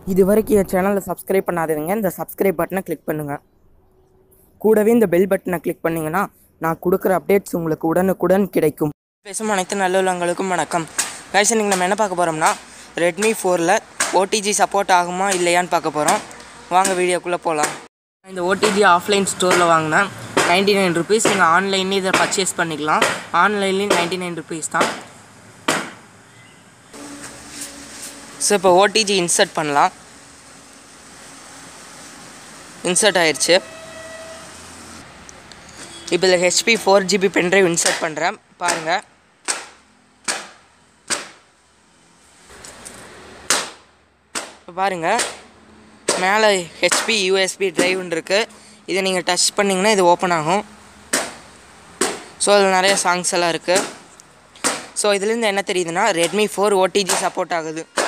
இது வரைக்கும் என் சேனலை சப்ஸ்கிரைப் பண்ணாதவங்க இந்த சப்ஸ்கிரைப் பட்டனை கிளிக் பண்ணுங்கள் கூடவே இந்த பெல் பட்டனை கிளிக் பண்ணிங்கன்னா நான் கொடுக்குற அப்டேட்ஸ் உங்களுக்கு உடனுக்குடன் கிடைக்கும் பேசும் அனைத்து நல்லுள்ளங்களுக்கும் வணக்கம் கைஸ் இன்னைக்கு நம்ம என்ன பார்க்க போகிறோம்னா ரெட்மி ஃபோரில் ஓடிஜி சப்போர்ட் ஆகுமா இல்லையான்னு பார்க்க போகிறோம் வாங்க வீடியோக்குள்ளே போகலாம் இந்த ஓடிஜி ஆஃப்லைன் ஸ்டோரில் வாங்கினேன் நைன்டி நைன் ருபீஸ் நீங்கள் ஆன்லைன்லேயும் இதை பர்ச்சேஸ் பண்ணிக்கலாம் ஆன்லைன்லேயும் நைன்டி நைன் ருபீஸ் தான் ஸோ இப்போ ஓடிஜி இன்சர்ட் பண்ணலாம் இன்சர்ட் ஆயிடுச்சு இப்போ இதில் HP four GB pendrive insert பண்ணுறேன் பாருங்கள் இப்போ பாருங்கள் மேலே ஹெச்பி யூஎஸ்பி ட்ரைவ்னு இருக்குது இதை நீங்கள் டச் பண்ணிங்கன்னா இது ஓப்பன் ஆகும் ஸோ அதில் நிறைய சாங்ஸ் எல்லாம் இருக்குது ஸோ இதுலேருந்து என்ன தெரியுதுன்னா ரெட்மி ஃபோர் ஓடிஜி சப்போர்ட் ஆகுது